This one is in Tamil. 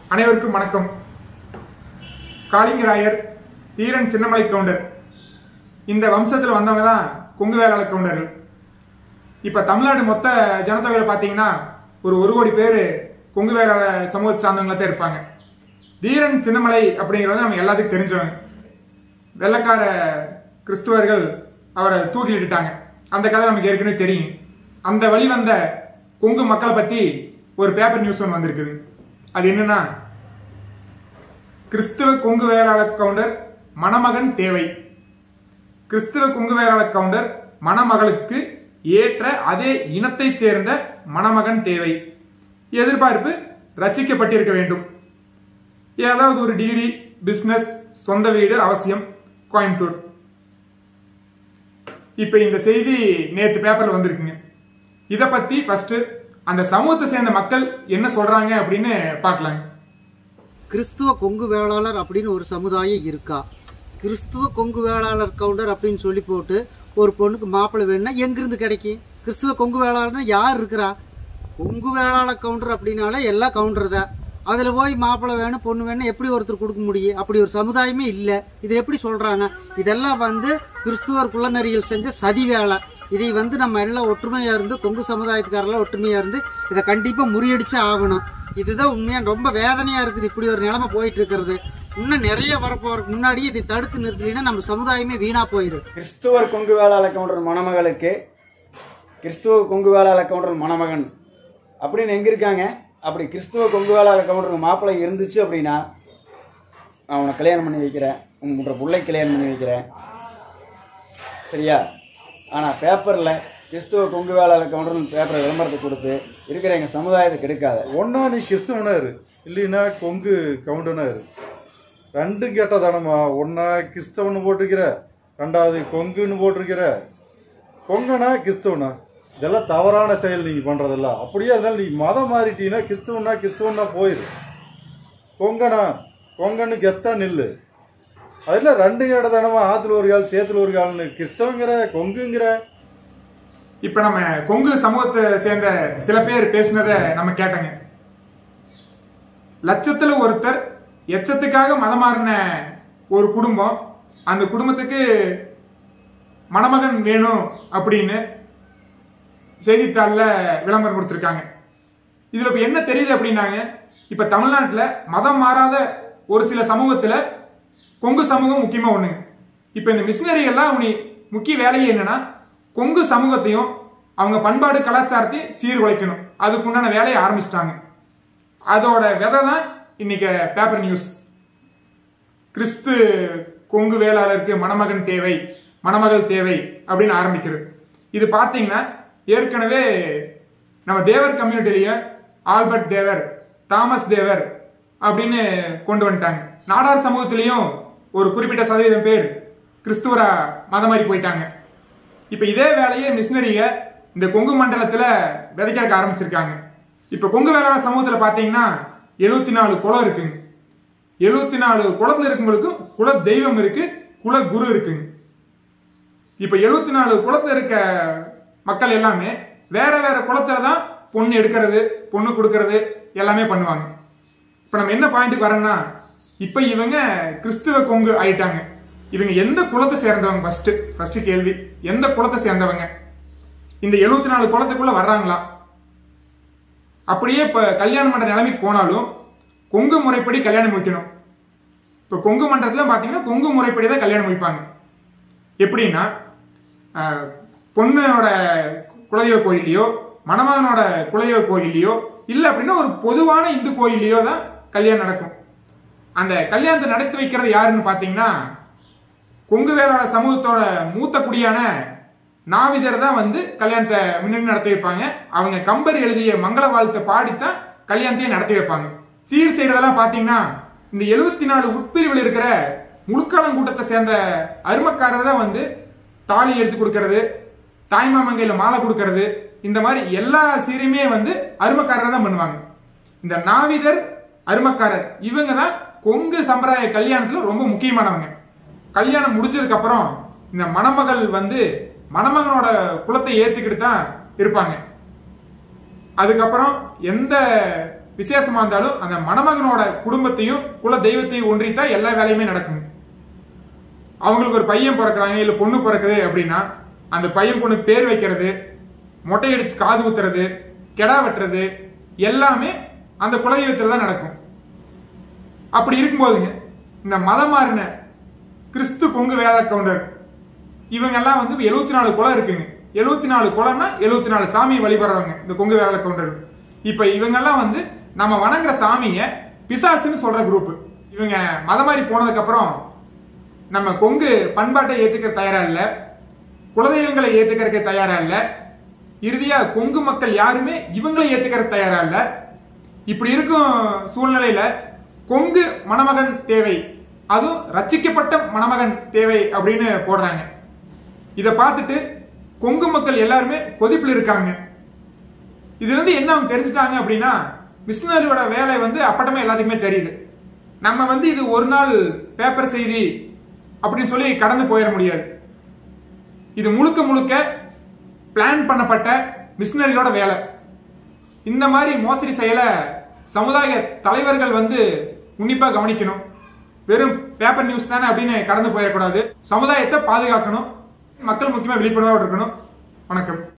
அனைவருக்கும் வணக்கம் காளிங்கராயர் தீரன் சின்னமலை கவுண்டர் இந்த வம்சத்தில் வந்தவங்க தான் கொங்கு வேளாளர் கவுண்டர்கள் இப்ப தமிழ்நாடு மொத்த ஜனத்தொகையில பாத்தீங்கன்னா ஒரு ஒரு கோடி பேர் கொங்கு வேளாள சமூகத்தை சார்ந்தவங்களா தான் இருப்பாங்க தீரன் சின்னமலை அப்படிங்கிறது நம்ம எல்லாத்துக்கும் தெரிஞ்சவங்க வெள்ளக்கார கிறிஸ்துவர்கள் அவரை தூக்கிலிட்டுட்டாங்க அந்த கதை நமக்கு ஏற்கனவே தெரியும் அந்த வழி வந்த கொங்கு மக்களை பத்தி ஒரு பேப்பர் நியூஸ் ஒன்று வந்திருக்குது அது என்னன்னா கிறிஸ்துவ கொங்கு வேளாளர் கவுண்டர் மணமகன் தேவை கிறிஸ்துவ கொங்கு வேளாளர் கவுண்டர் மணமகளுக்கு ஏற்ற அதே இனத்தைச் சேர்ந்த மணமகன் தேவை எதிர்பார்ப்பு ரச்சிக்கப்பட்டிருக்க வேண்டும் ஏதாவது ஒரு டிகிரி பிசினஸ் சொந்த வீடு அவசியம் கோயம்புத்தூர் இப்ப இந்த செய்தி நேத்து பேப்பர்ல வந்திருக்குங்க இத பத்தி ஃபர்ஸ்ட் அந்த சமூகத்தை சேர்ந்த மக்கள் என்ன சொல்றாங்க அப்படின்னு பார்க்கலாங்க கிறிஸ்துவ கொங்கு வேளாளர் அப்படின்னு ஒரு சமுதாயம் இருக்கா கிறிஸ்துவ கொங்கு வேளாளர் கவுண்டர் அப்படின்னு சொல்லி போட்டு ஒரு பொண்ணுக்கு மாப்பிள்ளை வேணும்னா எங்கிருந்து கிடைக்கும் கிறிஸ்துவ கொங்கு வேளாளர்னா யார் இருக்கிறா கொங்கு வேளாளர் கவுண்டர் அப்படின்னாலே எல்லாம் கவுண்டர் தான் அதில் போய் மாப்பிள்ளை வேணும் பொண்ணு வேணும் எப்படி ஒருத்தர் கொடுக்க முடியும் அப்படி ஒரு சமுதாயமே இல்லை இதை எப்படி சொல்றாங்க இதெல்லாம் வந்து கிறிஸ்துவர் குள்ளநெறியில் செஞ்ச சதி வேலை இதை வந்து நம்ம எல்லாம் ஒற்றுமையா இருந்து கொங்கு சமுதாயத்துக்காரெல்லாம் ஒற்றுமையா இருந்து இதை கண்டிப்பா முறியடிச்சு ஆகணும் இதுதான் உண்மையா ரொம்ப வேதனையா இருக்குது இப்படி ஒரு நிலைமை போயிட்டு இருக்கிறது இன்னும் நிறைய வரப்போறதுக்கு முன்னாடி இதை தடுத்து நிறுத்தலைன்னா நம்ம சமுதாயமே வீணா போயிடும் கிறிஸ்துவர் கொங்கு வேளாள கவுண்டர் மணமகளுக்கு கிறிஸ்துவ கொங்கு வேளாள கவுண்டர் மணமகன் அப்படின்னு எங்க இருக்காங்க அப்படி கிறிஸ்துவ கொங்கு வேளாள கவுண்டர் மாப்பிள்ளை இருந்துச்சு அப்படின்னா நான் உன்னை கல்யாணம் பண்ணி வைக்கிறேன் உன்ற பிள்ளை கல்யாணம் பண்ணி வைக்கிறேன் சரியா ஆனால் பேப்பரில் கிறிஸ்துவ கொங்கு வேளாள கவுண்டர்னு பேப்பரை விளம்பரத்தை கொடுத்து இருக்கிற எங்கள் சமுதாயத்தை கெடுக்காத ஒன்னா நீ கிறிஸ்தவனா இரு இல்லைன்னா கொங்கு கவுண்டனா இரு ரெண்டும் கேட்ட தானம்மா ஒன்னா கிறிஸ்தவனு போட்டிருக்கிற ரெண்டாவது கொங்குன்னு போட்டிருக்கிற கொங்கனா கிறிஸ்தவனா இதெல்லாம் தவறான செயல் நீ பண்றதெல்லாம் அப்படியே இருந்தாலும் நீ மதம் மாறிட்டீங்கன்னா கிறிஸ்தவனா கிறிஸ்தவனா போயிரு கொங்கனா கொங்கன்னு கெத்தா நில்லு அதெல்லாம் ரெண்டு கேட்ட தானமா ஆத்துல ஒரு கால் சேத்துல ஒரு கால்னு கிறிஸ்தவங்கிற கொங்குங்கிற இப்ப நம்ம கொங்கு சமூகத்தை சேர்ந்த சில பேர் பேசினதை நம்ம கேட்டோங்க லட்சத்துல ஒருத்தர் எச்சத்துக்காக மதம் மாறின ஒரு குடும்பம் அந்த குடும்பத்துக்கு மணமகன் வேணும் அப்படின்னு செய்தித்தாளில் விளம்பரம் கொடுத்துருக்காங்க இதுல இப்ப என்ன தெரியுது அப்படின்னாங்க இப்ப தமிழ்நாட்டுல மதம் மாறாத ஒரு சில சமூகத்துல கொங்கு சமூகம் முக்கியமா ஒண்ணுங்க இப்ப இந்த மிஷினரிகள்லாம் அவங்க முக்கிய வேலையே என்னன்னா கொங்கு சமூகத்தையும் அவங்க பண்பாடு கலாச்சாரத்தையும் சீர்குலைக்கணும் அதுக்குண்டான வேலையை ஆரம்பிச்சிட்டாங்க அதோட விதை தான் இன்னைக்கு பேப்பர் நியூஸ் கிறிஸ்து கொங்கு வேளாளருக்கு மணமகன் தேவை மணமகள் தேவை அப்படின்னு ஆரம்பிக்கிறது இது பார்த்தீங்கன்னா ஏற்கனவே நம்ம தேவர் கம்யூனிட்டிலையும் ஆல்பர்ட் தேவர் தாமஸ் தேவர் அப்படின்னு கொண்டு வந்துட்டாங்க நாடார் சமூகத்திலையும் ஒரு குறிப்பிட்ட சதவீதம் பேர் கிறிஸ்துவரா மதம் மாறி போயிட்டாங்க இப்ப இதே வேலையை மிஷினரிக இந்த கொங்கு மண்டலத்துல விதைக்க ஆரம்பிச்சிருக்காங்க இப்ப கொங்கு வேளாண் சமூகத்துல பாத்தீங்கன்னா எழுபத்தி நாலு குளம் இருக்குங்க எழுபத்தி நாலு குளத்துல இருக்கவங்களுக்கு குல தெய்வம் இருக்கு குல குரு இருக்குங்க இப்ப எழுபத்தி நாலு குளத்துல இருக்க மக்கள் எல்லாமே வேற வேற குளத்துல தான் பொண்ணு எடுக்கிறது பொண்ணு கொடுக்கறது எல்லாமே பண்ணுவாங்க இப்ப நம்ம என்ன பாயிண்ட்டுக்கு வரோம்னா இப்ப இவங்க கிறிஸ்துவ கொங்கு ஆயிட்டாங்க இவங்க எந்த குலத்தை சேர்ந்தவங்க ஃபர்ஸ்ட் ஃபர்ஸ்ட் கேள்வி எந்த குலத்தை சேர்ந்தவங்க இந்த எழுபத்தி நாலு குலத்துக்குள்ள வர்றாங்களா அப்படியே இப்ப கல்யாணம் பண்ற நிலைமைக்கு போனாலும் கொங்கு முறைப்படி கல்யாணம் முடிக்கணும் இப்ப கொங்கு மண்டலத்துல பாத்தீங்கன்னா கொங்கு முறைப்படி தான் கல்யாணம் முடிப்பாங்க எப்படின்னா ஆஹ், பொண்ணோட குலதெய்வ கோயிலையோ மணமகனோட குலதெய்வ கோயிலையோ இல்ல அப்படின்னா ஒரு பொதுவான இந்து கோயிலையோ தான் கல்யாணம் நடக்கும் அந்த கல்யாணத்தை நடத்தி வைக்கிறது யாருன்னு பாத்தீங்கன்னா கொங்கு வேளாளர் சமூகத்தோட மூத்த குடியான நாவிதர் தான் வந்து கல்யாணத்தை முன்னாடி நடத்தி வைப்பாங்க அவங்க கம்பர் எழுதிய மங்கள வாழ்த்தை பாடித்தான் கல்யாணத்தையே நடத்தி வைப்பாங்க சீர் செய்யறதெல்லாம் பாத்தீங்கன்னா இந்த எழுபத்தி நாலு உட்பிரிவில் இருக்கிற முழுக்காலங்கூட்டத்தை சேர்ந்த அருமக்காரர் தான் வந்து தாலி எடுத்து கொடுக்கறது தாய்மாமங்கையில மாலை கொடுக்கறது இந்த மாதிரி எல்லா சீரையுமே வந்து அருமக்காரர் தான் பண்ணுவாங்க இந்த நாவிதர் அருமக்காரர் இவங்க தான் கொங்கு சம்பிரதாய கல்யாணத்துல ரொம்ப முக்கியமானவங்க கல்யாணம் முடிஞ்சதுக்கு அப்புறம் இந்த மணமகள் வந்து மணமகனோட குலத்தை ஏத்துக்கிட்டு தான் இருப்பாங்க அதுக்கப்புறம் எந்த விசேஷமா இருந்தாலும் அந்த மணமகனோட குடும்பத்தையும் குல தெய்வத்தையும் ஒன்றித்தான் எல்லா வேலையுமே நடக்குங்க அவங்களுக்கு ஒரு பையன் பிறக்கிறாங்க இல்ல பொண்ணு பிறக்குது அப்படின்னா அந்த பையன் பொண்ணு பேர் வைக்கிறது மொட்டை அடிச்சு காது குத்துறது கெடா வெட்டுறது எல்லாமே அந்த குலதெய்வத்தில் தான் நடக்கும் அப்படி இருக்கும்போதுங்க இந்த மதம் மாறின கிறிஸ்து பொங்கு வேத கவுண்டர் இவங்க எல்லாம் வந்து எழுபத்தி நாலு குலம் இருக்குங்க எழுபத்தி நாலு குலம்னா எழுபத்தி நாலு சாமியை வழிபடுறவங்க இந்த கொங்கு வேத கவுண்டர் இப்ப இவங்கெல்லாம் வந்து நம்ம வணங்குற சாமிய பிசாசுன்னு சொல்ற குரூப் இவங்க மதம் மாறி போனதுக்கு அப்புறம் நம்ம கொங்கு பண்பாட்டை ஏத்துக்க தயாரா இல்ல குலதெய்வங்களை ஏத்துக்கிறதுக்கு தயாரா இல்ல இறுதியா கொங்கு மக்கள் யாருமே இவங்களை ஏத்துக்கிறது தயாரா இல்ல இப்படி இருக்கும் சூழ்நிலையில கொங்கு மணமகன் தேவை அதுவும் ரட்சிக்கப்பட்ட மணமகன் தேவை அப்படின்னு போடுறாங்க இத பார்த்துட்டு கொங்கு மக்கள் எல்லாருமே கொதிப்புல இருக்காங்க இதுல இருந்து என்ன அவங்க தெரிஞ்சுட்டாங்க அப்படின்னா மிஷினரியோட வேலை வந்து அப்பட்டமே எல்லாத்துக்குமே தெரியுது நம்ம வந்து இது ஒரு நாள் பேப்பர் செய்தி அப்படின்னு சொல்லி கடந்து போயிட முடியாது இது முழுக்க முழுக்க பிளான் பண்ணப்பட்ட மிஷினரியோட வேலை இந்த மாதிரி மோசடி செயலை சமுதாய தலைவர்கள் வந்து உன்னிப்பா கவனிக்கணும் வெறும் பேப்பர் நியூஸ் தானே அப்படின்னு கடந்து போயிடக்கூடாது சமுதாயத்தை பாதுகாக்கணும் மக்கள் முக்கியமா விழிப்புணர்வோடு இருக்கணும் வணக்கம்